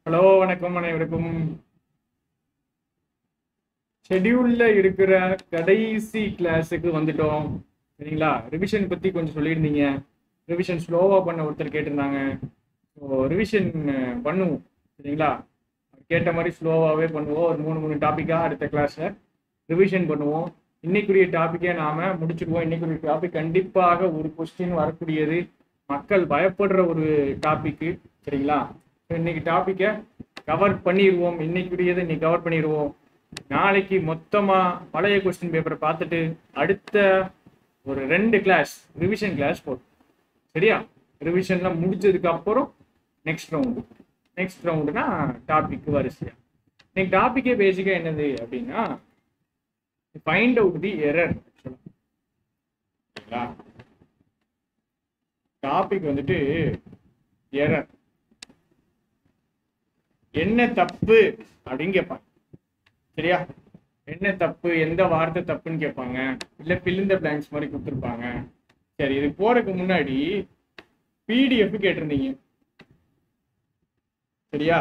Hello வணக்கம் அனைவருக்கும் ஷெட்யூல்ல இருக்கிற கடைசி கிளாஸுக்கு வந்துட்டோம் சரிங்களா ரிவிஷன் பத்தி கொஞ்சம் சொல்லியிருந்தீங்க ரிவிஷன் ஸ்லோவா பண்ண ஒருத்தர் கேட்டிருந்தாங்க ஸோ ரிவிஷன் பண்ணுவோம் சரிங்களா கேட்ட மாதிரி ஸ்லோவாகவே பண்ணுவோம் ஒரு மூணு மூணு டாப்பிக்காக அடுத்த கிளாஸில் ரிவிஷன் பண்ணுவோம் இன்னைக்குரிய டாப்பிக்கே நாம முடிச்சிடுவோம் இன்னைக்குரிய டாபிக் கண்டிப்பாக ஒரு கொஸ்டின் வரக்கூடியது மக்கள் பயப்படுற ஒரு டாபிக்கு சரிங்களா So, இன்னைக்கு டாப்பிக்கை கவர் பண்ணிடுவோம் இன்னைக்குரியதை இன்னைக்கு கவர் பண்ணிடுவோம் நாளைக்கு மொத்தமா பழைய கொஸ்டின் பேப்பரை பார்த்துட்டு அடுத்த ஒரு ரெண்டு கிளாஸ் ரிவிஷன் கிளாஸ் போடும் சரியா ரிவிஷன்லாம் முடிச்சதுக்கு அப்புறம் நெக்ஸ்ட் ரவுண்டு நெக்ஸ்ட் ரவுண்டுனா டாபிக் வரிசையா இன்னைக்கு டாபிக்கே பேசிக்கா என்னது அப்படின்னா ஃபைண்ட் அவுட் தி எரர் சரிங்களா டாபிக் வந்துட்டு எரர் என்ன தப்பு அப்படின்னு கேட்பாங்க சரியா என்ன தப்பு எந்த வார்த்தை தப்புன்னு கேட்பாங்க இல்ல பிலிந்த பிளாங்க்ஸ் மாதிரி கொடுத்துருப்பாங்க சரி இது போறதுக்கு முன்னாடி பிடிஎஃப் கேட்டிருந்தீங்க சரியா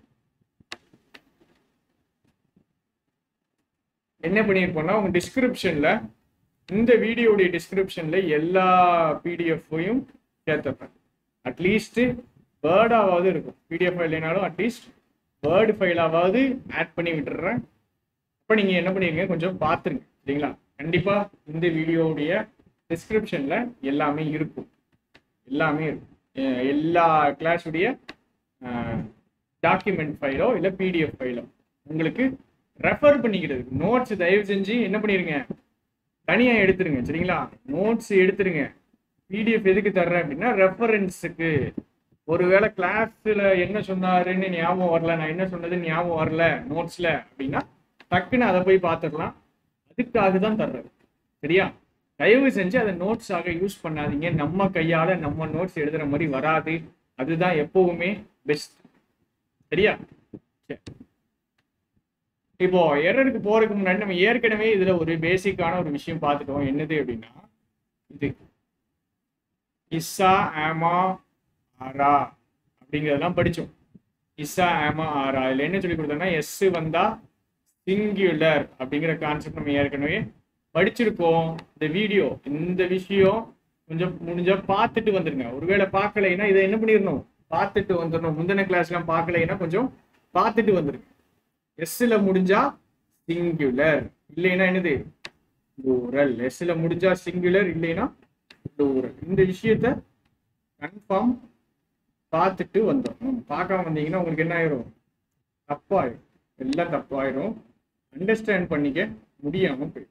என்ன பண்ணியிருப்போம்னா உங்க டிஸ்கிரிப்ஷன்ல இந்த வீடியோடைய டிஸ்கிரிப்ஷன்ல எல்லா பிடிஎஃப்பையும் சேர்த்துப்பேன் அட்லீஸ்ட் வேர்டாவது இருக்கும் பிடிஎஃப் இல்லைனாலும் அட்லீஸ்ட் வேர்டு ஃபைலாவது ஆட் பண்ணி விட்டுறேன் இப்போ நீங்கள் என்ன பண்ணிருங்க கொஞ்சம் பார்த்துருங்க சரிங்களா கண்டிப்பாக இந்த வீடியோவுடைய டிஸ்கிரிப்ஷனில் எல்லாமே இருக்கும் எல்லாமே இருக்கும் அஹ் எல்லா கிளாஸுடைய டாக்குமெண்ட் ஃபைலோ இல்லை பிடிஎஃப் ஃபைலோ உங்களுக்கு ரெஃபர் பண்ணிக்கிறதுக்கு நோட்ஸ் தயவு செஞ்சு என்ன பண்ணிருங்க தனியாக எடுத்துருங்க சரிங்களா நோட்ஸ் எடுத்துருங்க பிடிஎஃப் எதுக்கு தர்றேன் அப்படின்னா ரெஃபரன்ஸுக்கு ஒருவேளை கிளாஸ்ல என்ன சொன்னாருன்னு ஞாபகம் வரல நான் என்ன சொன்னதுன்னு ஞாபகம் வரல நோட்ஸ்ல அப்படின்னா டக்குன்னு அதை போய் பார்த்துடலாம் அதுக்காக தான் தர்றது சரியா தயவு செஞ்சு அதை நோட்ஸாக யூஸ் பண்ணாதீங்க நம்ம கையால நம்ம நோட்ஸ் எழுதுற மாதிரி வராது அதுதான் எப்பவுமே பெஸ்ட் சரியா சரி. இப்போ எரருக்கு போறதுக்கு முன்னாடி நம்ம ஏற்கனவே இதுல ஒரு பேசிக்கான ஒரு விஷயம் பார்த்துட்டோம் என்னது அப்படின்னா இது இஸ்ஸா ஆமா ஆரா அப்படிங்கிறதெல்லாம் படிச்சோம் இஸ்ஸா ஆமா ஆரா இதுல என்ன சொல்லி கொடுத்தோம்னா எஸ் வந்தா சிங்குலர் அப்படிங்கிற கான்செப்ட் நம்ம ஏற்கனவே படிச்சிருக்கோம் இந்த வீடியோ இந்த விஷயம் கொஞ்சம் முடிஞ்சா பார்த்துட்டு வந்துருங்க ஒருவேளை பார்க்கலைன்னா இதை என்ன பண்ணிடணும் பார்த்துட்டு வந்துடணும் முந்தின கிளாஸ்லாம் பார்க்கலைன்னா கொஞ்சம் பார்த்துட்டு வந்துருங்க எஸ்ல முடிஞ்சா சிங்குலர் இல்லைன்னா என்னது டூரல் எஸ்ல முடிஞ்சா சிங்குலர் இல்லைன்னா டூரல் இந்த விஷயத்த கன்ஃபார்ம் பார்த்துட்டு வந்துடணும் பார்க்காம வந்தீங்கன்னா உங்களுக்கு என்ன ஆயிரும் தப்பாயிரும் எல்லாம் தப்பாயிரும் அண்டர்ஸ்டாண்ட் பண்ணிக்க முடியாம போயிடும்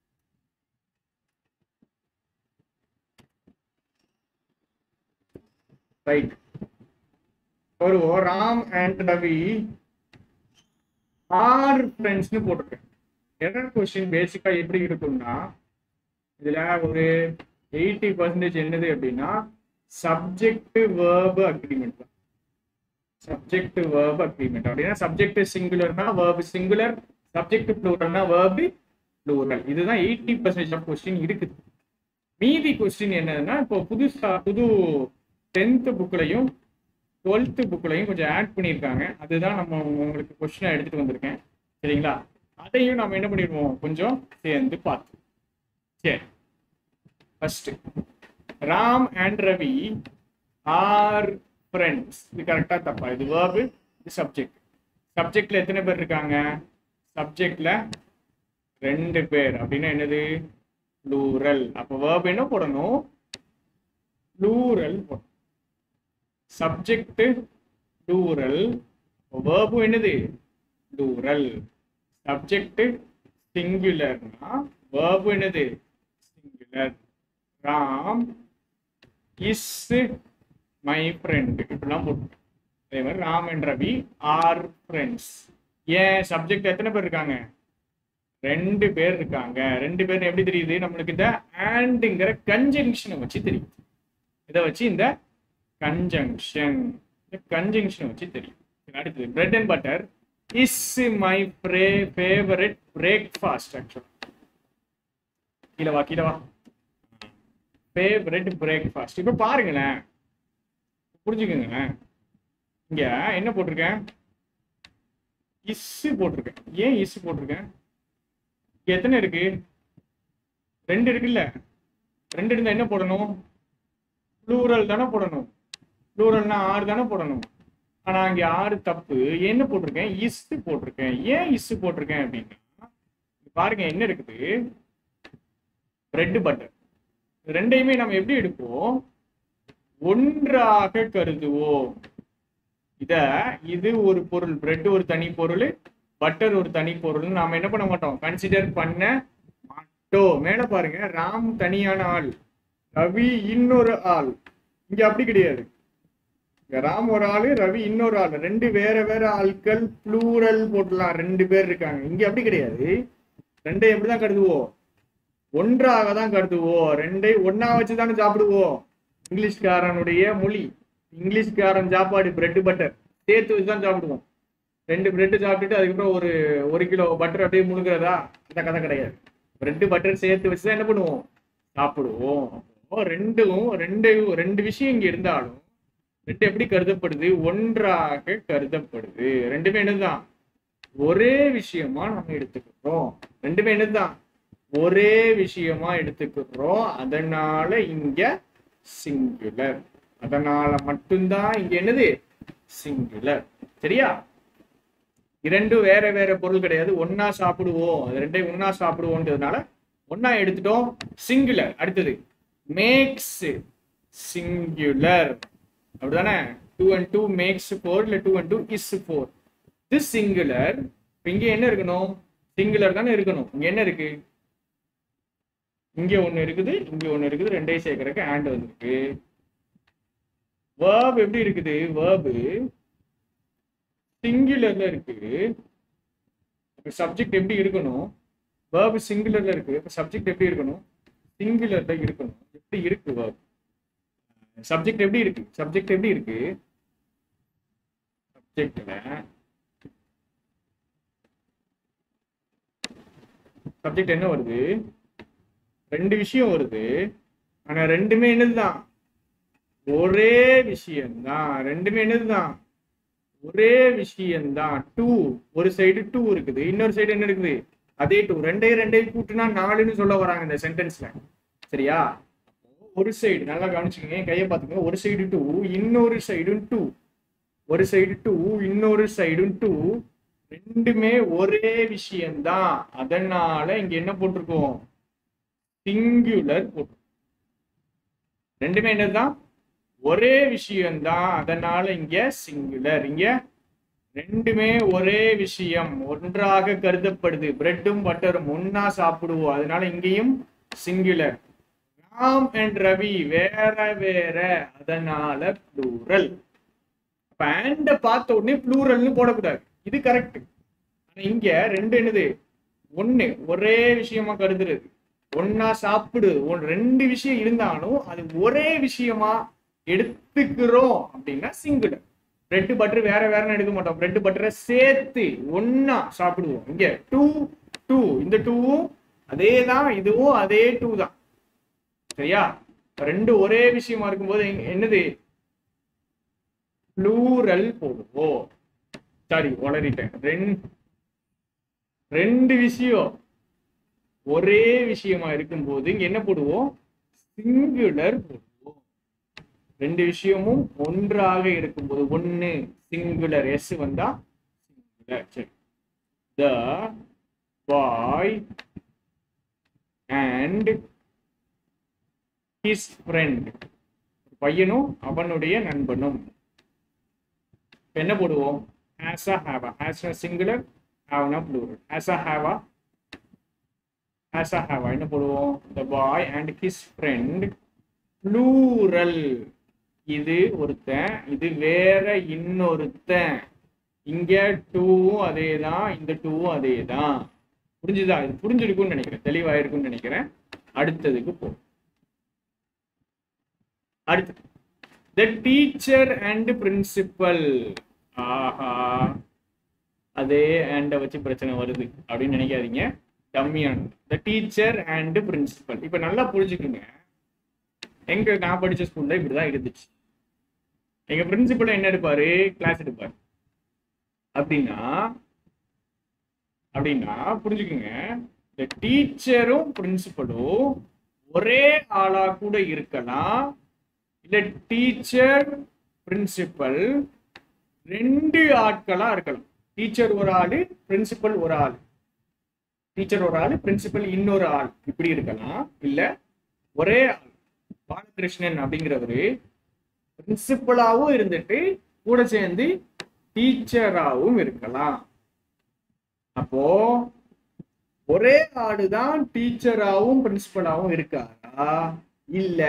ரைட் ஒரு ராம் அண்ட் ரவி ஆர் ஃப்ரெண்ட்ஸ்னு போட்டிருக்கேன் எரர் கொஸ்டின் பேசிக்கா எப்படி இருக்கும்னா இதுல ஒரு எயிட்டி பர்சன்டேஜ் என்னது அப்படின்னா சப்ஜெக்ட் வேர்பு அக்ரிமெண்ட் தான் சப்ஜெக்ட் வேர்பு அக்ரிமெண்ட் அப்படின்னா சப்ஜெக்ட் சிங்குலர்னா வேர்பு சிங்குலர் சப்ஜெக்ட் ப்ளூரல்னா வேர்பு ப்ளூரல் இதுதான் எயிட்டி பர்சன்டேஜ் ஆஃப் கொஸ்டின் இருக்குது மீதி கொஸ்டின் என்னன்னா இப்போ புதுசா புது டென்த்து புக்லையும் டுவெல்த்து புக்லையும் கொஞ்சம் ஆட் பண்ணியிருக்காங்க அதுதான் நம்ம உங்களுக்கு கொஸ்டினாக எடுத்துட்டு வந்திருக்கேன் சரிங்களா அதையும் நம்ம என்ன பண்ணிடுவோம் கொஞ்சம் சேர்ந்து பார்த்தோம் சரி first Ram and Ravi are friends இது கரெக்டாக தப்பா இது வேர்பு இது சப்ஜெக்ட் சப்ஜெக்ட்ல எத்தனை பேர் இருக்காங்க சப்ஜெக்ட்ல ரெண்டு பேர் அப்படின்னா என்னது ப்ளூரல் அப்போ வேர்ப் என்ன போடணும் ப்ளூரல் போடணும் சப்ஜெக்ட் ப்ளூரல் வேர்பும் என்னது ப்ளூரல் சப்ஜெக்ட் சிங்குலர்னா வேர்பு என்னது singular Ram is my friend இப்படிலாம் போட்டு அதே மாதிரி Ram and Ravi are friends ஏன் சப்ஜெக்ட் எத்தனை பேர் இருக்காங்க ரெண்டு பேர் இருக்காங்க ரெண்டு பேர் எப்படி தெரியுது நம்மளுக்கு இந்த ஆண்டுங்கிற கன்ஜங்ஷனை வச்சு தெரியுது இதை வச்சு இந்த கன்ஜங்ஷன் இந்த கன்ஜங்ஷனை வச்சு தெரியும் சரி, அடுத்தது bread and butter is my favourite breakfast ஆக்சுவலா கீழே வா கீழே வா ஃபேவரட் பிரேக்ஃபாஸ்ட் இப்போ பாருங்களேன் புரிஞ்சுக்கோங்களேன் இங்க என்ன போட்டிருக்கேன் இஸ்ஸு போட்டிருக்கேன் ஏன் இஸ்ஸு போட்டிருக்கேன் இங்க எத்தனை இருக்கு ரெண்டு இருக்குல்ல ரெண்டு இருந்தா என்ன போடணும் ப்ளூரல் தானே போடணும் ப்ளூரல்னா ஆறு தானே போடணும் ஆனா இங்க ஆறு தப்பு என்ன போட்டிருக்கேன் இஸ்ஸு போட்டிருக்கேன் ஏன் இஸ்ஸு போட்டிருக்கேன் அப்படின்னா இங்க பாருங்க என்ன இருக்குது பிரெட் பட்டர் ரெண்டையுமே நம்ம எப்படி எடுப்போம் ஒன்றாக கருதுவோம் இத இது ஒரு பொருள் பிரெட் ஒரு தனி பொருள் பட்டர் ஒரு தனி பொருள் நாம என்ன பண்ண மாட்டோம் கன்சிடர் பண்ண மாட்டோம் மேல பாருங்க ராம் தனியான ஆள் ரவி இன்னொரு ஆள் இங்க அப்படி கிடையாது இங்க ராம் ஒரு ஆளு ரவி இன்னொரு ஆள் ரெண்டு வேற வேற ஆட்கள் ப்ளூரல் போட்டலாம் ரெண்டு பேர் இருக்காங்க இங்க அப்படி கிடையாது ரெண்டை எப்படிதான் கருதுவோம் ஒன்றாக தான் கருதுவோம் ரெண்டை ஒன்னா வச்சு தானே சாப்பிடுவோம் இங்கிலீஷ்காரனுடைய மொழி இங்கிலீஷ்காரன் சாப்பாடு பிரெட் பட்டர் சேர்த்து வச்சு தான் சாப்பிடுவோம் ரெண்டு பிரெட் சாப்பிட்டுட்டு அதுக்கப்புறம் ஒரு ஒரு கிலோ பட்டர் அப்படியே முழுங்குறதா அந்த கதை கிடையாது பிரெட் பட்டர் சேர்த்து வச்சு தான் என்ன பண்ணுவோம் சாப்பிடுவோம் அப்போ ரெண்டும் ரெண்டு ரெண்டு விஷயம் இங்க இருந்தாலும் ரெண்டு எப்படி கருதப்படுது ஒன்றாக கருதப்படுது ரெண்டுமே என்னதுதான் ஒரே விஷயமா நம்ம எடுத்துக்கிறோம் ரெண்டுமே என்னதுதான் ஒரே விஷயமா எடுத்துக்கிறோம் அதனால இங்க சிங்குலர் அதனால மட்டும்தான் இங்க என்னது சிங்குலர் சரியா இரண்டும் வேற வேற பொருள் கிடையாது ஒன்னா சாப்பிடுவோம் அது ரெண்டையும் ஒன்னா சாப்பிடுவோன்றதுனால ஒன்னா எடுத்துட்டோம் சிங்குலர் அடுத்தது மேக்ஸ் சிங்குலர் அப்படிதானே two and two makes four இல்ல two and two is four this singular இங்க என்ன இருக்கணும் சிங்குலர் தானே இருக்கணும் இங்க என்ன இருக்கு இங்க ஒண்ணு இருக்குது இங்க ஒண்ணு இருக்குது ரெண்டையும் சேர்க்கறதுக்கு ஆண்ட் வந்திருக்கு வேர்ப் எப்படி இருக்குது வேர்பு சிங்குலர்ல இருக்கு சப்ஜெக்ட் எப்படி இருக்கணும் வேர்பு சிங்குலர்ல இருக்கு இப்ப சப்ஜெக்ட் எப்படி இருக்கணும் சிங்குலர்ல இருக்கணும் எப்படி இருக்கு வேர்ப் சப்ஜெக்ட் எப்படி இருக்கு சப்ஜெக்ட் எப்படி இருக்கு சப்ஜெக்ட்ல சப்ஜெக்ட் என்ன வருது ரெண்டு விஷயம் வருது ஆனா ரெண்டுமே என்னதுதான் ஒரே விஷயம்தான் ரெண்டுமே என்னதுதான் ஒரே விஷயம்தான் டூ ஒரு சைடு டூ இருக்குது இன்னொரு சைடு என்ன இருக்குது அதே டூ ரெண்டே ரெண்டே கூட்டுனா நாலுன்னு சொல்ல வராங்க இந்த சென்டென்ஸ்ல சரியா ஒரு சைடு நல்லா கவனிச்சுக்கங்க என் கையை பார்த்துக்கங்க ஒரு சைடு டூ இன்னொரு சைடும் டூ ஒரு சைடு டூ இன்னொரு சைடும் டூ ரெண்டுமே ஒரே விஷயம்தான் அதனால இங்க என்ன போட்டிருக்கோம் சிங்குலர் போட்டு ரெண்டுமே என்னதுதான் ஒரே விஷயம்தான் அதனால இங்க சிங்குலர் இங்க ரெண்டுமே ஒரே விஷயம் ஒன்றாக கருதப்படுது பிரெட்டும் பட்டரும் ஒன்னா சாப்பிடுவோம் அதனால இங்கேயும் சிங்குலர் ராம் அண்ட் ரவி வேற வேற அதனால ப்ளூரல் பேண்ட பார்த்த உடனே ப்ளூரல்னு போடக்கூடாது இது கரெக்ட் ஆனா இங்க ரெண்டு என்னது ஒண்ணு ஒரே விஷயமா கருதுறது ஒன்னா சாப்பிடு ஒன் ரெண்டு விஷயம் இருந்தாலும் அது ஒரே விஷயமா எடுத்துக்கிறோம் அப்படின்னா சிங்குலர் பிரெட் பட்டர் வேற வேற எடுக்க மாட்டோம் பிரெட் பட்டரை சேர்த்து ஒன்னா சாப்பிடுவோம் இங்க டூ டூ இந்த டூவும் அதே தான் இதுவும் அதே டூ தான் சரியா ரெண்டு ஒரே விஷயமா இருக்கும்போது எங்க- என்னது ப்ளூரல் போடுவோம் சாரி உளறிட்டேன் ரெண்டு ரெண்டு விஷயம் ஒரே விஷயமா இருக்கும்போது இங்க என்ன போடுவோம் சிங்குலர் போடுவோம் ரெண்டு விஷயமும் ஒன்றாக இருக்கும்போது ஒன்னு சிங்குலர் எஸ் வந்தா சிங்குலர் சரி the boy and his friend பையனும் அவனுடைய நண்பனும் இப்ப என்ன போடுவோம் has a have a has a singular have a plural has a have a has a have a என்ன போடுவோம் the boy and his friend plural இது ஒருத்தன் இது வேற இன்னொருத்தன் இங்க டூவும் அதே தான் இந்த டூவும் அதே தான் புரிஞ்சுதா இது புரிஞ்சிருக்கும்னு நினைக்கிறேன் தெளிவாயிருக்கும்னு நினைக்கிறேன் அடுத்ததுக்கு போ அடுத்து த டீச்சர் அண்ட் பிரின்சிபல் ஆஹா அதே அண்ட வச்சு பிரச்சனை வருது அப்படின்னு நினைக்காதீங்க டம்மியான த டீச்சர் அண்ட் பிரின்சிபல் இப்ப நல்லா புரிஞ்சுக்குங்க எங்க நான் படிச்ச ஸ்கூல்ல இப்படிதான் இருந்துச்சு எங்க பிரின்சிபல் என்ன எடுப்பாரு கிளாஸ் எடுப்பாரு அப்படின்னா அப்படின்னா புரிஞ்சுக்குங்க இந்த டீச்சரும் பிரின்சிபலும் ஒரே ஆளா கூட இருக்கலாம் இல்ல டீச்சர் பிரின்சிபல் ரெண்டு ஆட்களா இருக்கலாம் டீச்சர் ஒரு ஆளு பிரின்சிபல் ஒரு ஆள் டீச்சர் ஒரு ஆள் பிரின்சிபல் இன்னொரு ஆள் இப்படி இருக்கலாம் இல்ல ஒரே ஆள் பாலகிருஷ்ணன் அப்படிங்கிறவரு பிரின்சிபலாவும் இருந்துட்டு கூட சேர்ந்து டீச்சராகவும் இருக்கலாம் அப்போ ஒரே ஆடு தான் டீச்சராகவும் பிரின்சிபலாகவும் இருக்காரா இல்ல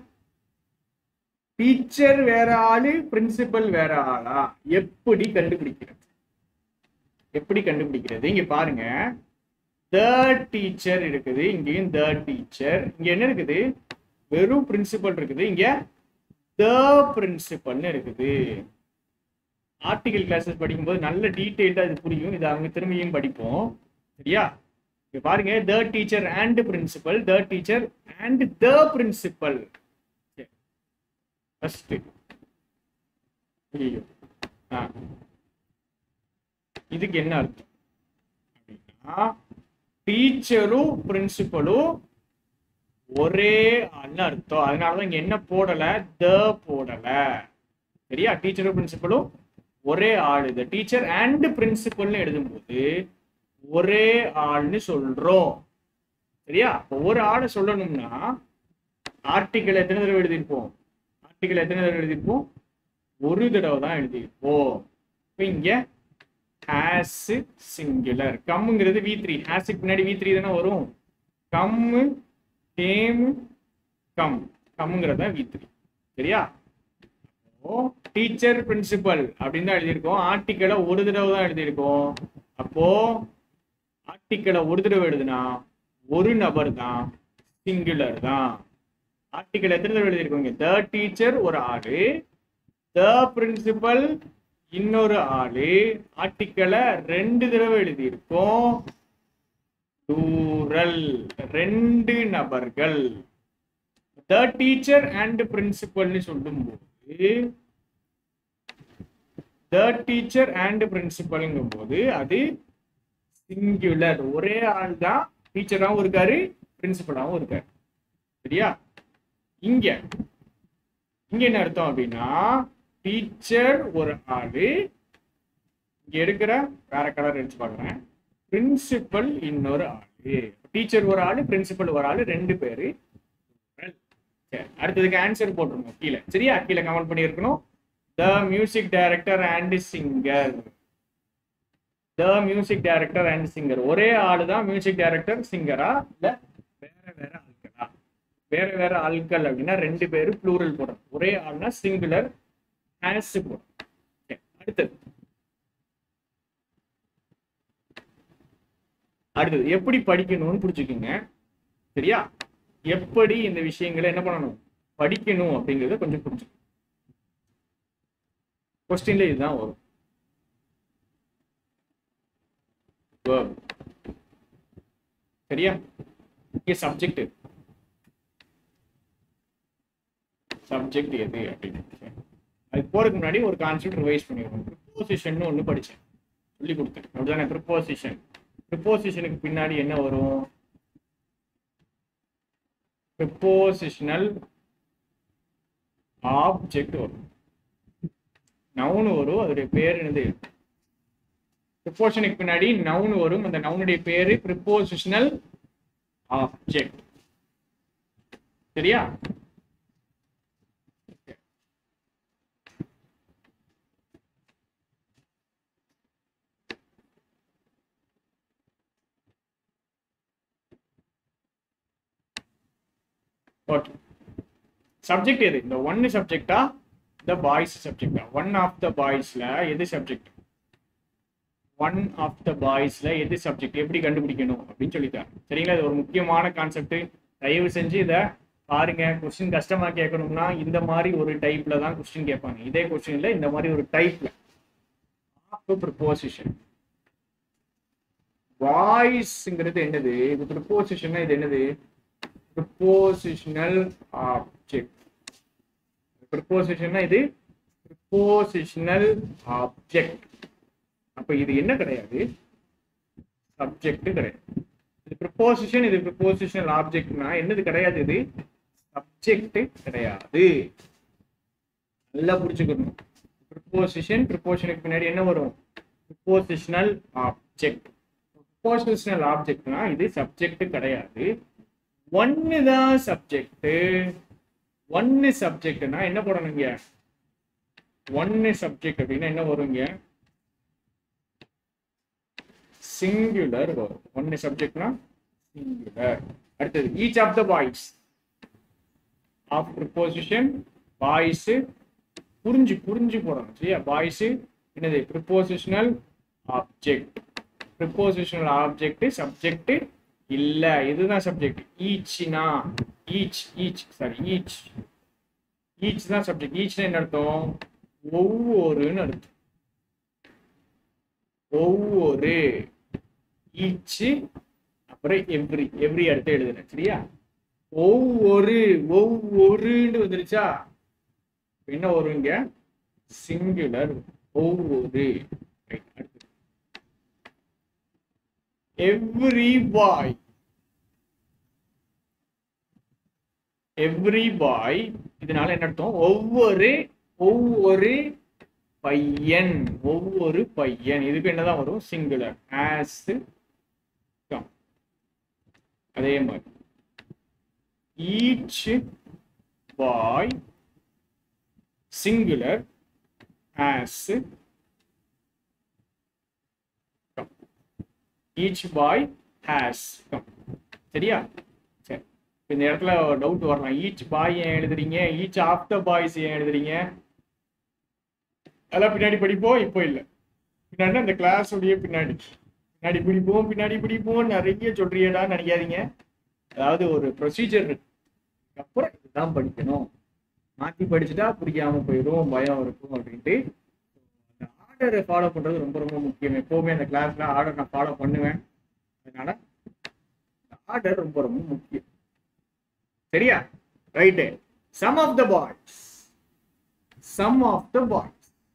டீச்சர் வேற ஆளு பிரின்சிபல் வேற ஆளா எப்படி கண்டுபிடிக்கிறது எப்படி கண்டுபிடிக்கிறது இங்க பாருங்க த டீச்சர் இருக்குது இங்கேயும் த டீச்சர் இங்க என்ன இருக்குது வெறும் பிரின்சிபல் இருக்குது இங்க த பிரின்சிபல்னு இருக்குது ஆர்டிகல் கிளாஸஸ் படிக்கும்போது நல்ல டீட்டெயில்டா இது புரியும் இது அவங்க திரும்பியும் படிப்போம் சரியா இங்க பாருங்க the teacher and principal the teacher and the principal first ஐயோ ஆ இதுக்கு என்ன அர்த்தம் அப்படின்னா டீச்சரும் பிரின்சிபலும் ஒரே ஆள்னு அர்த்தம் அதனாலதான் இங்க என்ன போடல த போடல சரியா டீச்சரும் பிரின்சிபலும் ஒரே ஆள் இது டீச்சர் அண்ட் பிரின்சிபல்னு எழுதும்போது ஒரே ஆள்னு சொல்றோம் சரியா இப்போ ஒரு ஆளை சொல்லணும்னா ஆர்டிக்கல் எத்தனை தடவை எழுதியிருப்போம் ஆர்டிக்கல் எத்தனை தடவை எழுதியிருப்போம் ஒரு தடவை தான் எழுதியிருப்போம் இப்போ இங்க ஹேஸ் சிங்குலர் கம்முங்கிறது வி த்ரீ ஹேஸுக்கு பின்னாடி வி த்ரீ தானே வரும் கம்மு கேம் கம் கம்முங்கிறது தான் வி த்ரீ சரியா டீச்சர் பிரின்சிபல் அப்படின்னு தான் எழுதியிருக்கோம் ஆர்டிக்கலை ஒரு தடவை தான் எழுதியிருக்கோம் அப்போ ஆர்டிக்கலை ஒரு தடவை எழுதுனா ஒரு நபர் தான் சிங்குலர் தான் ஆர்டிக்கல் எத்தனை தடவை எழுதியிருக்கோங்க த டீச்சர் ஒரு ஆளு த பிரின்சிபல் இன்னொரு ஆளு ஆர்டிக்கலை ரெண்டு தடவை எழுதியிருக்கோம் டூரல் ரெண்டு நபர்கள் த டீச்சர் அண்ட் பிரின்சிபல்னு சொல்லும்போது த டீச்சர் அண்ட் பிரின்சிபல்ங்கும் போது அது சிங்குலர் ஒரே ஆள் தான் டீச்சராகவும் இருக்காரு பிரின்சிபலாகவும் இருக்காரு சரியா இங்க இங்க என்ன அர்த்தம் அப்படின்னா டீச்சர் ஒரு ஆளு இங்க இருக்கிற வேற கலர் எடுத்து பாக்குறேன் பிரின்சிபல் இன்னொரு ஆளு டீச்சர் ஒரு ஆளு பிரின்சிபல் ஒரு ஆளு ரெண்டு பேரு சரி அடுத்ததுக்கு ஆன்சர் போட்டுருங்க கீழே சரியா கீழே கமெண்ட் பண்ணியிருக்கணும் the music director and singer the music director and singer ஒரே ஆளு தான் மியூசிக் டைரக்டர் சிங்கரா இல்ல வேற வேற ஆட்களா வேற வேற ஆட்கள் அப்படின்னா ரெண்டு பேரு ப்ளூரல் போடுறோம் ஒரே ஆள்னா சிங்குலர் ஹேஸ் போடுறோம் சரி, அடுத்தது அடுத்தது எப்படி படிக்கணும்னு புரிச்சுக்குங்க சரியா எப்படி இந்த விஷயங்களை என்ன பண்ணணும் படிக்கணும் அப்படிங்கறத கொஞ்சம் புரிஞ்சுக்கணும் கொஸ்டின்ல இதுதான் வரும் verb. சரியா இங்க சப்ஜெக்ட் சப்ஜெக்ட் எது அப்படின்னு அது போறதுக்கு முன்னாடி ஒரு கான்செப்ட் ரிவைஸ் பண்ணிருக்கோம் ப்ரிப்போசிஷன் ஒன்று படிச்சேன் சொல்லி கொடுத்தேன் அப்படிதானே ப்ரிப்போசிஷன் ப்ரிப்போசிஷனுக்கு பின்னாடி என்ன வரும் ப்ரிப்போசிஷனல் ஆப்ஜெக்ட் வரும் நவுன் வரும் அதோடைய பேர் என்னது ப்ரிப்போஷனுக்கு பின்னாடி நவுன் வரும் அந்த நவுனுடைய பேரு ப்ரிப்போசிஷனல் ஆப்ஜெக்ட் சரியா ஓகே சப்ஜெக்ட் எது இந்த ஒன்னு சப்ஜெக்டா இந்த பாய்ஸ் சப்ஜெக்டா ஒன் ஆஃப் த பாய்ஸ்ல எது சப்ஜெக்ட் ஒன் ஆஃப் த பாய்ஸ்ல எது சப்ஜெக்ட் எப்படி கண்டுபிடிக்கணும் அப்படின்னு சொல்லிட்டாங்க சரிங்களா இது ஒரு முக்கியமான கான்செப்ட் தயவு செஞ்சு இதை பாருங்க கொஸ்டின் கஷ்டமா கேட்கணும்னா இந்த மாதிரி ஒரு டைப்ல தான் கொஸ்டின் கேட்பாங்க இதே கொஸ்டின்ல இந்த மாதிரி ஒரு டைப்ல ப்ரிப்போசிஷன் வாய்ஸ்ங்கிறது என்னது இது ப்ரிப்போசிஷன் இது என்னது ப்ரிப்போசிஷனல் ஆப்ஜெக்ட் ப்ரிப்போசிஷன்னா இது ப்ரிப்போசிஷனல் ஆப்ஜெக்ட் அப்ப இது என்ன கிடையாது சப்ஜெக்ட் கிடையாது இது ப்ரிப்போசிஷன் இது ப்ரிப்போசிஷனல் ஆப்ஜெக்ட்னா என்னது கிடையாது இது சப்ஜெக்ட் கிடையாது நல்லா புரிச்சுக்கணும் ப்ரிப்போசிஷன் ப்ரிப்போசிஷனுக்கு பின்னாடி என்ன வரும் ப்ரிப்போசிஷனல் ஆப்ஜெக்ட் ப்ரிப்போசிஷனல் ஆப்ஜெக்ட்னா இது சப்ஜெக்ட் கிடையாது ஒன்னு தான் சப்ஜெக்ட் ஒன்னு சப்ஜெக்ட்னா என்ன போடணுங்க ஒன்னு சப்ஜெக்ட் அப்படின்னா என்ன வருங்க சிங்குலர் வரும் ஒன்னு சப்ஜெக்ட்னா சிங்குலர் அடுத்தது each of the boys of preposition boys புரிஞ்சு புரிஞ்சு போடணும் சரியா பாய்ஸ் என்னது prepositional object prepositional object subject இல்ல இதுதான் சப்ஜெக்ட் ஈச்னா each each sorry each each தான் சப்ஜெக்ட் ஈச்னா என்ன அர்த்தம் ஒவ்வொருன்னு அர்த்தம் ஒவ்வொரு ஈச் அப்புறம் எவ்ரி எவ்ரி அடுத்து எழுதுனேன் சரியா ஒவ்வொரு ஒவ்வொருன்னு வந்துருச்சா இப்ப என்ன வரும் இங்க சிங்குலர் ஒவ்வொரு Right, அடுத்து எவ்ரி பாய் எவ்ரி பாய் இதனால என்ன அர்த்தம் ஒவ்வொரு ஒவ்வொரு பையன் ஒவ்வொரு பையன் இதுக்கு என்னதான் வரும் சிங்குலர் ஆஸ் அதே மாதிரி each boy singular as each boy has சரியா சரி இப்ப இந்த இடத்துல டவுட் வரலாம் ஈச் பாய் ஏன் எழுதுறீங்க ஈச் ஆஃப் த பாய்ஸ் ஏன் எழுதுறீங்க அதெல்லாம் பின்னாடி படிப்போம் இப்போ இல்லை பின்னாடி அந்த கிளாஸ் உடைய பின்னாடி பின்னாடி பிடிப்போம் பின்னாடி பிடிப்போம் நிறைய சொல்றியடான்னு நினைக்காதீங்க அதாவது ஒரு ப்ரொசீஜர் இருக்கு அப்புறம் இதுதான் படிக்கணும் மாத்தி படிச்சுட்டா பிடிக்காம போயிடும் பயம் இருக்கும் அப்படின்ட்டு அந்த ஆர்டரை ஃபாலோ பண்றது ரொம்ப ரொம்ப முக்கியம் எப்பவுமே அந்த கிளாஸ்ல ஆர்டர் நான் ஃபாலோ பண்ணுவேன் அதனால ஆர்டர் ரொம்ப ரொம்ப முக்கியம் சரியா right some of the boys some of the boys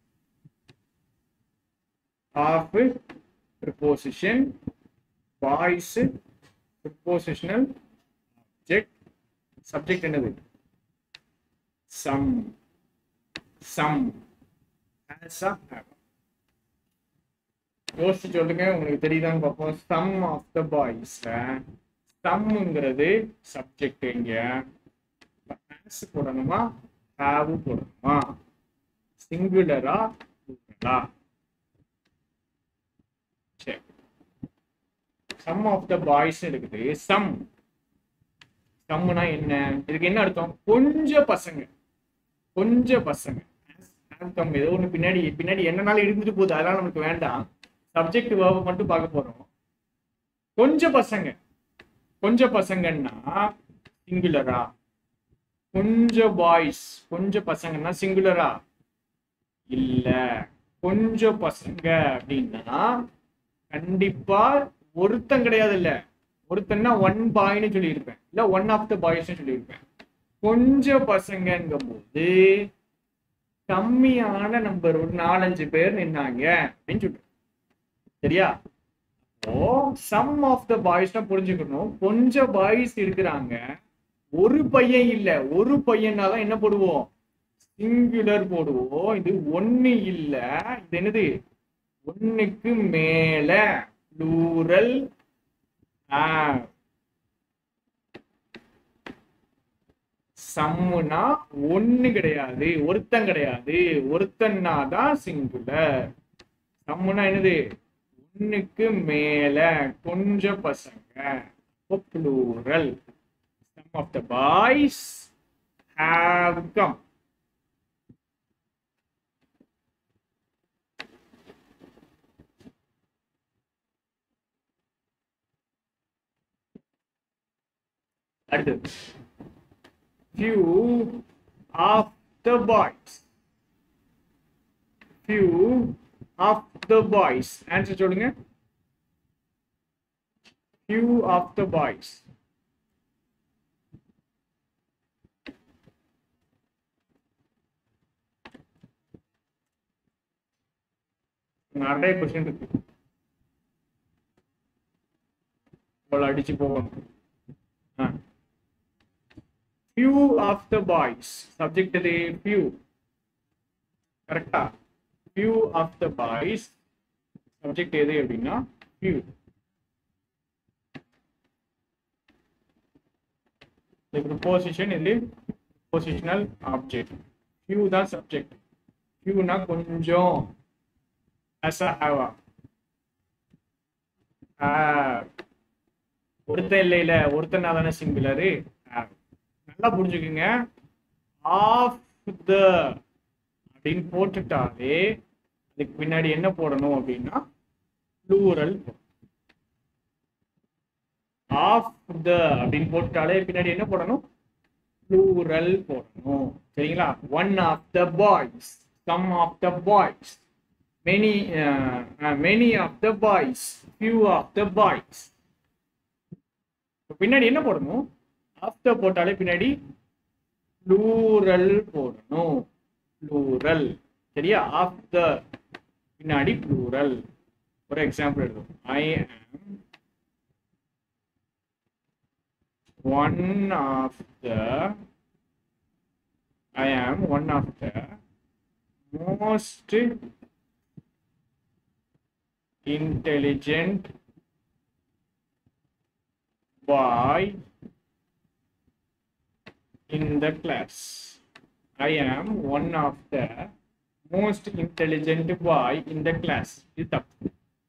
of preposition boys prepositional object subject என்னது some some has a have யோசிச்சு சொல்லுங்க உங்களுக்கு தெரியுதான்னு பார்ப்போம் சம் ஆஃப் த பாய்ஸ்ல சம்ங்கிறது சப்ஜெக்ட் இங்க ஹேஸ் போடணுமா ஹாவ் போடணுமா சிங்குலரா plural-ஆ? சரி சம் ஆஃப் த பாய்ஸ் இருக்குது சம் சம்னா என்ன இதுக்கு என்ன அர்த்தம் கொஞ்சம் பசங்க கொஞ்சம் பசங்க கம் ஏதோ ஒன்று பின்னாடி பின்னாடி என்னனாலும் இருந்துட்டு போகுது அதெல்லாம் நமக்கு வேண்டாம் சப்ஜெக்ட் வேர்பை மட்டும் பார்க்க போறோம் கொஞ்சம் பசங்க கொஞ்சம் பசங்கன்னா சிங்குலரா கொஞ்சம் பாய்ஸ் கொஞ்சம் பசங்கன்னா சிங்குலரா இல்ல கொஞ்சம் பசங்க அப்படின்னா கண்டிப்பா ஒருத்தன் கிடையாது இல்ல ஒருத்தன்னா ஒன் பாய்னு சொல்லியிருப்பேன் இல்ல ஒன் ஆஃப் த பாய்ஸ்னு சொல்லியிருப்பேன் கொஞ்சம் பசங்கங்கும் போது கம்மியான நம்பர் ஒரு நாலஞ்சு பேர் நின்னாங்க அப்படின்னு சொல்றேன் சரியா அப்போ சம் ஆஃப் த பாய்ஸ் புரிஞ்சுக்கணும் கொஞ்சம் பாய்ஸ் இருக்கிறாங்க ஒரு பையன் இல்ல ஒரு பையனால என்ன போடுவோம் சிங்குலர் போடுவோம் இது ஒண்ணு இல்ல இது என்னது ஒண்ணுக்கு மேல ப்ளூரல் சம்முனா ஒண்ணு கிடையாது ஒருத்தன் கிடையாது ஒருத்தன்னா தான் சிங்குலர் சம்முனா என்னது ஒண்ணுக்கு மேல கொஞ்சம் பசங்க plural some of the boys have come அடுத்தது few of the boys few of the boys answer சொல்லுங்க few of the boys நிறைய கொஸ்டின் இருக்கு அவளை அடிச்சு போகணும் few of the boys subject இது few கரெக்டா few of the boys subject எது அப்படின்னா few the preposition இது positional object few தான் subject few னா கொஞ்சம் as a have ஒருத்தன் இல்லையில ஒருத்தனா தானே சிங்குலரு நல்லா புரிஞ்சுக்குங்க ஆஃப் த அப்படின்னு போட்டுட்டாலே அதுக்கு பின்னாடி என்ன போடணும் அப்படின்னா ப்ளூரல் ஆஃப் த அப்படின்னு போட்டுட்டாலே பின்னாடி என்ன போடணும் ப்ளூரல் போடணும் சரிங்களா one of the boys some of the boys many many of the boys few of the boys பின்னாடி என்ன போடணும் ஆஃப்டர் போட்டாலே பின்னாடி ப்ளூரல் போடணும் ப்ளூரல் சரியா ஆஃப்டர் பின்னாடி ப்ளூரல் ஒரு எக்ஸாம்பிள் எழுதும் ஐ am one of the I am one of the most intelligent boy in the class. I am one of the most intelligent boy in the class. இது தப்பு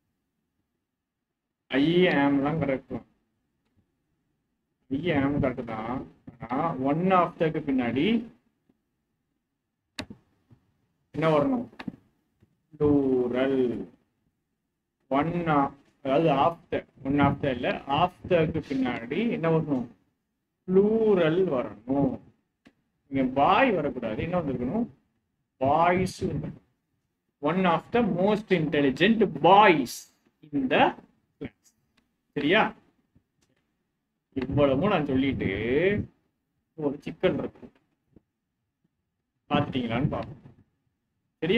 ஐ ஆம்லாம் correct தான் ஐ ஆம் correct தான் ஆனா one of தக்கு பின்னாடி என்ன வரணும் ப்ளூரல் ஒன் ஆஃப் அதாவது ஆஃப்டர் ஒன் ஆஃப்டர் இல்லை ஆஃப்டருக்கு பின்னாடி என்ன வரணும் ப்ளூரல் வரணும் இங்க பாய் வரக்கூடாது என்ன வந்திருக்கணும் boys one of the most intelligent boys in the class சரியா இவ்வளவும் நான் சொல்லிட்டு ஒரு சிக்கல் இருக்கு பார்த்துட்டீங்களான்னு பார்ப்போம் சரியா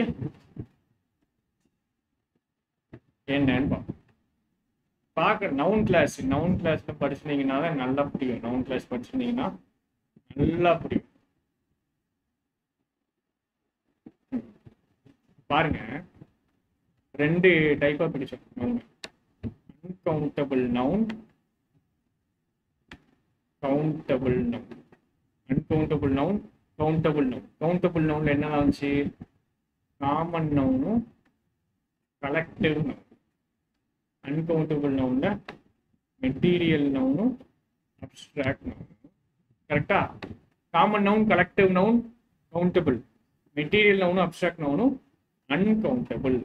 என்னன்னு பார்ப்போம் பார்க்க நவுன் கிளாஸ் நவுன் கிளாஸ்ல படிச்சிருந்தீங்கன்னா தான் நல்லா புரியும் நவுன் கிளாஸ் படிச்சிருந்தீங்கன்னா நல்லா புரியும் ம். பாருங்க ரெண்டு டைப்பா பிடிச்சோம் noun uncountable noun countable noun uncountable noun countable noun countable நவுன்ல என்ன வந்துச்சு காமன் நவுனும் கலெக்டிவ் நவுன் அன்கவுண்டபிள் நவுன்ல மெட்டீரியல் நவுனும் அப்ஸ்ட்ராக்ட் நவுனும் கரெக்டா common noun collective noun countable material நவுனும் அப்ஸ்ட்ராக்ட் நவுனும் அன்கவுண்டபிள்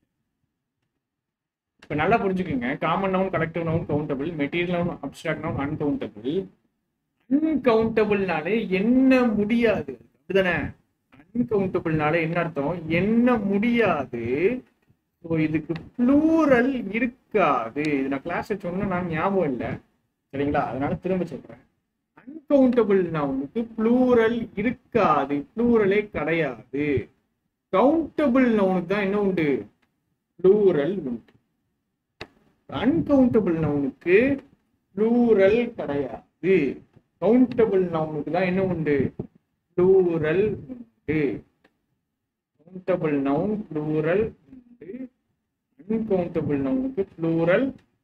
இப்போ நல்லா புரிஞ்சுக்கோங்க common noun collective noun countable material noun abstract noun uncountable அன்கவுண்டபிள்னாலே என்ன முடியாது அப்படிதானே அன்கவுண்டபிள்னாலே என்ன அர்த்தம் என்ன முடியாது ஸோ இதுக்கு ப்ளூரல் இருக்காது இது நான் கிளாஸ் சொன்னா நான் ஞாபகம் இல்லை சரிங்களா அதனால திரும்ப சொல்றேன் அன்கவுண்டபிள் நவுனுக்கு ப்ளூரல் இருக்காது ப்ளூரலே கிடையாது கவுண்டபிள் நவுனுக்கு தான் என்ன உண்டு ப்ளூரல் உண்டு அன்கவுண்டபிள் நவுனுக்கு ப்ளூரல் கிடையாது கவுண்டபிள் நவுனுக்கு தான் என்ன உண்டு ப்ளூரல் உண்டு கவுண்டபிள் நவுன் ப்ளூரல் உண்டு அன்கவுண்டபிள் நவுனுக்கு ப்ளூரல்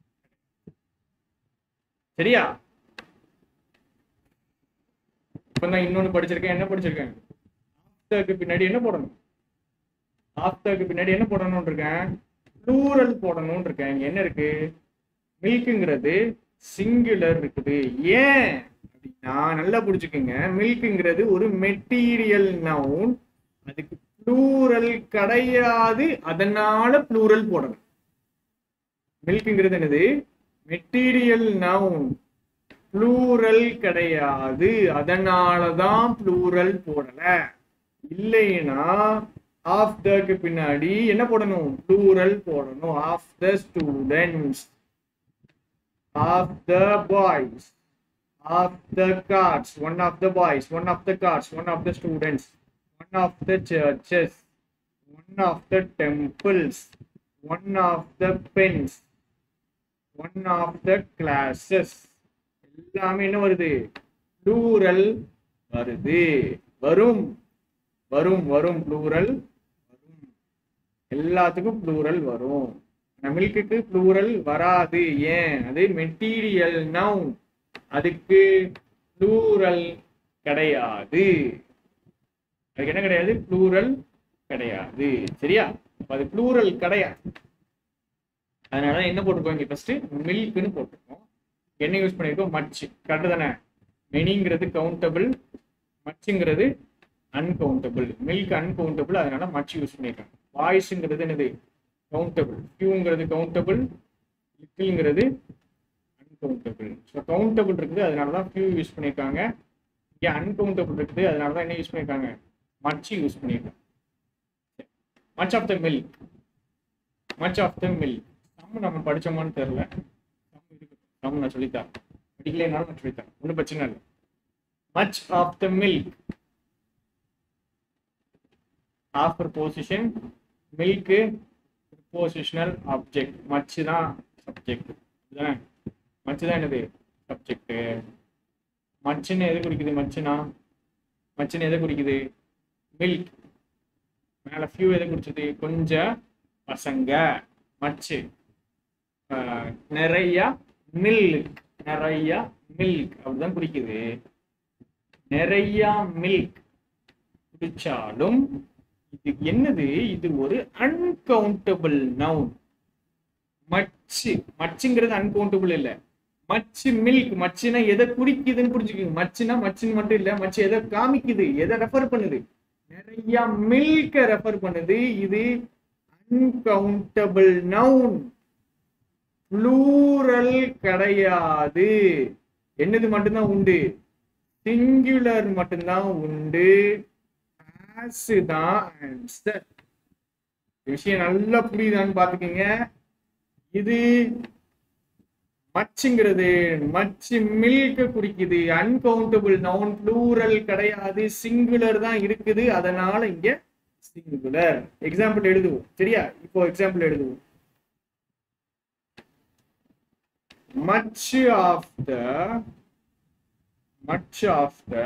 சரியா இப்ப நான் இன்னொன்னு படிச்சிருக்கேன் என்ன படிச்சிருக்கேன் ஆஃப்டருக்கு பின்னாடி என்ன போடணும் ஆஃப்டருக்கு பின்னாடி என்ன போடணும்னு இருக்கேன் ப்ளூரல் போடணும்னு இருக்கேன் இங்க என்ன இருக்கு மில்க்குங்கிறது சிங்குலர் இருக்குது ஏன் அப்படின்னா நல்லா புரிஞ்சுக்குங்க மில்க்குங்கிறது ஒரு மெட்டீரியல் நவுன் அதுக்கு ப்ளூரல் கிடையாது அதனால ப்ளூரல் போடணும் மில்க்குங்கிறது என்னது மெட்டீரியல் நவுன் ப்ளூரல் கிடையாது அதனால தான் ப்ளூரல் போடல இல்லைன்னா ஆஃப் தக்கு பின்னாடி என்ன போடணும் ப்ளூரல் போடணும் of the students of the boys of the cards one of the boys one of the cards one of the students one of the churches one of the temples one of the pens one of the classes எல்லாமே என்ன வருது plural வருது வரும் வரும் வரும் plural வரும் எல்லாத்துக்கும் plural வரும் மில்க்குக்கு ப்ளூரல் வராது ஏன் அது மெட்டீரியல் நவுன் அதுக்கு ப்ளூரல் கிடையாது அதுக்கு என்ன கிடையாது ப்ளூரல் கிடையாது சரியா அப்ப அது ப்ளூரல் கிடையாது அதனால என்ன போட்டிருக்கோம் இங்க ஃபர்ஸ்ட் மில்க்னு போட்டிருக்கோம் என்ன யூஸ் பண்ணியிருக்கோம் மச் கரெக்டு தானே மெனிங்கிறது கவுண்டபிள் மச்சுங்கிறது அன்கவுண்டபிள் மில்க் அன்கவுண்டபிள் அதனால மச் யூஸ் பண்ணியிருக்காங்க வாய்ஸுங்கிறது என்னது கவுண்டபிள் ஃபியூங்கிறது கவுண்டபிள் லிட்டில்ங்கிறது அன்கவுண்டபிள் ஸோ கவுண்டபிள் இருக்குது அதனால தான் ஃபியூ யூஸ் பண்ணியிருக்காங்க இங்கே அன்கவுண்டபிள் இருக்குது அதனால தான் என்ன யூஸ் பண்ணியிருக்காங்க மச் யூஸ் பண்ணியிருக்காங்க much of the milk much of the milk some நம்ம படிச்சோமான்னு தெரில சம் இருக்கு சம் நான் சொல்லித்தரேன் படிக்கலைனாலும் நான் சொல்லித்தரேன் ஒன்றும் பிரச்சனை இல்லை much of the milk after position milk prepositional object much தான் சப்ஜெக்ட் இதுதானே மச்சு தான் என்னது சப்ஜெக்ட் மச்சுன்னு எது குறிக்குது மச்சுனா மச்சுன்னு எதை குறிக்குது மில்க் மேலே ஃபியூ எதை குறிச்சது கொஞ்சம் பசங்க மச்சு ஆஹ், நிறைய மில்க் நிறைய மில்க் அப்படிதான் குறிக்குது நிறைய மில்க் குடிச்சாலும் இது என்னது இது ஒரு அன்கவுண்டபிள் நவுன் மச்சு மச்சுங்கிறது அன்கவுண்டபிள் இல்ல மச்சு மில்க் மச்சுனா எதை குறிக்குதுன்னு புரிஞ்சுக்கோங்க மச்சுனா மச்சுன்னு மட்டும் இல்ல மச்சு எதை காமிக்குது எதை ரெஃபர் பண்ணுது நிறைய மில்க ரெஃபர் பண்ணுது இது அன்கவுண்டபிள் நவுன் ப்ளூரல் கிடையாது என்னது மட்டும்தான் உண்டு சிங்குலர் மட்டும்தான் உண்டு ஆஸ் தான் ஆன்சர் விஷயம் நல்லா புரியுதான்னு பாத்துக்கோங்க இது மச்சுங்கிறது மச்சு மில்க குறிக்குது அன்கவுண்டபிள் நவுன் ப்ளூரல் கிடையாது சிங்குலர் தான் இருக்குது அதனால இங்க சிங்குலர் எக்ஸாம்பிள் எழுதுவோம் சரியா இப்போ எக்ஸாம்பிள் எழுதுவோம் much of the much of the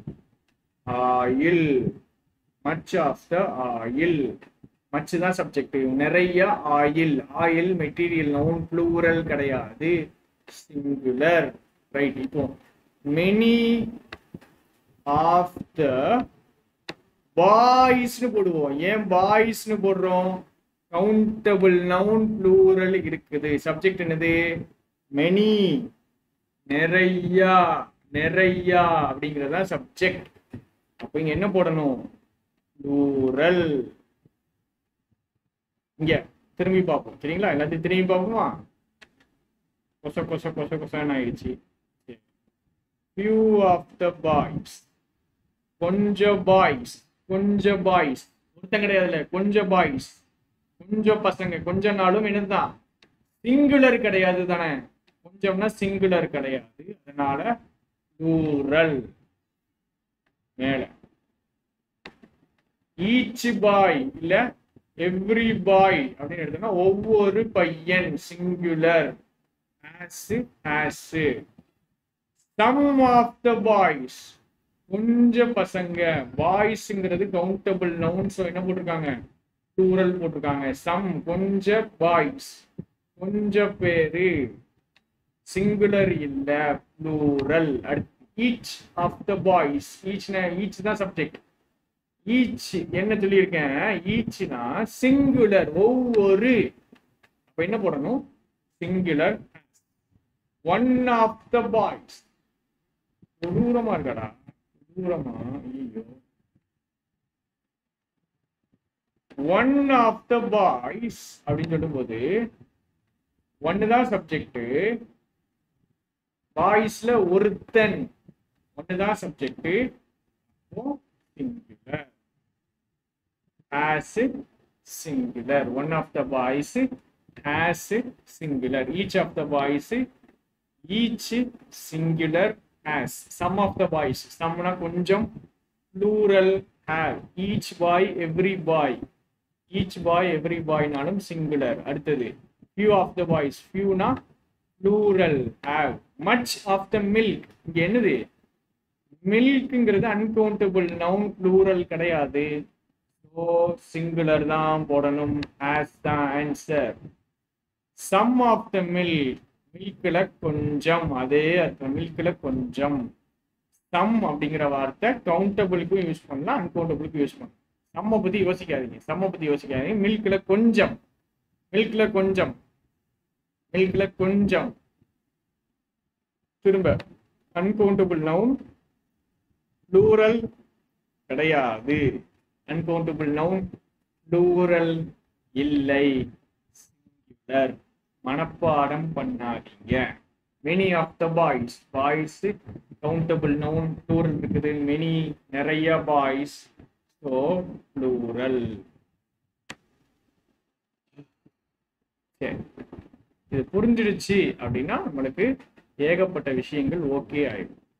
oil much of the oil much தான் சப்ஜெக்ட் நிறைய oil oil material noun plural கிடையாது சிங்குலர் ரைட் இப்போ மெனி ஆஃப் த பாய்ஸ்னு போடுவோம் ஏன் பாய்ஸ்னு போடுறோம் கவுண்டபிள் நவுன் ப்ளூரல் இருக்குது சப்ஜெக்ட் என்னது மெனி நிறையா நிறையா அப்படிங்கிறது தான் சப்ஜெக்ட் அப்போ இங்க என்ன போடணும் ப்ளூரல் இங்க திரும்பி பார்ப்போம் சரிங்களா எல்லாத்தையும் திரும்பி பார்ப்போமா கொச கொச கொச கொசன்னு ஆயிடுச்சு ஃபியூ ஆஃப் த பாய்ஸ் கொஞ்சம் பாய்ஸ் கொஞ்சம் பாய்ஸ் ஒருத்தன் கிடையாதுல்ல கொஞ்சம் பாய்ஸ் கொஞ்சம் பசங்க கொஞ்ச நாளும் என்னதுதான் சிங்குலர் கிடையாது தானே கொஞ்சம்னா சிங்குலர் கிடையாது அதனால ரூரல் மேல ஈச் பாய் இல்ல எவ்ரி பாய் அப்படின்னு எடுத்தோம்னா ஒவ்வொரு பையன் singular as as some of the boys கொஞ்சம் பசங்க பாய்ஸ்ங்கிறது கவுண்டபிள் நவுன் ஸோ என்ன போட்டிருக்காங்க ப்ளூரல் போட்டிருக்காங்க சம் கொஞ்சம் பாய்ஸ் கொஞ்சம் பேரு சிங்குலர் இல்ல plural each of the boys ஈச்னா ஈச் தான் சப்ஜெக்ட் ஈச் என்ன சொல்லியிருக்கேன் ஈச்னா சிங்குலர் ஒவ்வொரு அப்ப என்ன போடணும் singular one of the boys கொடூரமா இருக்காடா கொடூரமா ஐயோ ஒன் ஆஃப் த பாய்ஸ் அப்படின்னு சொல்லும்போது ஒன்னு தான் சப்ஜெக்ட் பாய்ஸ்ல ஒருத்தன் ஒன்னு தான் subject singular as singular one of the boys as singular each of the boys each singular as some of the boys சம்னா கொஞ்சம் plural have each boy every boy each boy every பாய்னாலும் singular அடுத்தது few of the boys ஃபியூனா plural have much of the milk இங்க என்னது மில்க்ங்கிறது uncountable noun plural கிடையாது so singular தான் போடணும் ஆஸ் தான் answer some of the milk மில்கில் கொஞ்சம் அதே அர்த்தம் மில்கில் கொஞ்சம் சம் அப்படிங்கிற வார்த்தை கவுண்டபிளுக்கும் யூஸ் பண்ணலாம் அன்கவுண்டபிளுக்கும் யூஸ் பண்ணலாம் சம்மை பற்றி யோசிக்காதீங்க சம்மை பற்றி யோசிக்காதீங்க மில்கில் கொஞ்சம் மில்கில் கொஞ்சம் மில்கில் கொஞ்சம் திரும்ப அன்கவுண்டபிள் நவுன் ப்ளூரல் கிடையாது அன்கவுண்டபிள் நவுன் ப்ளூரல் இல்லை சிங்குலர் மனப்பாடம் பண்ணாதீங்க many of the boys boys countable noun plural இருக்குது மெனி நிறைய பாய்ஸ் ஸோ ப்ளூரல் சரி இது புரிஞ்சிடுச்சு அப்படின்னா நம்மளுக்கு ஏகப்பட்ட விஷயங்கள் ஓகே ஆயிடும்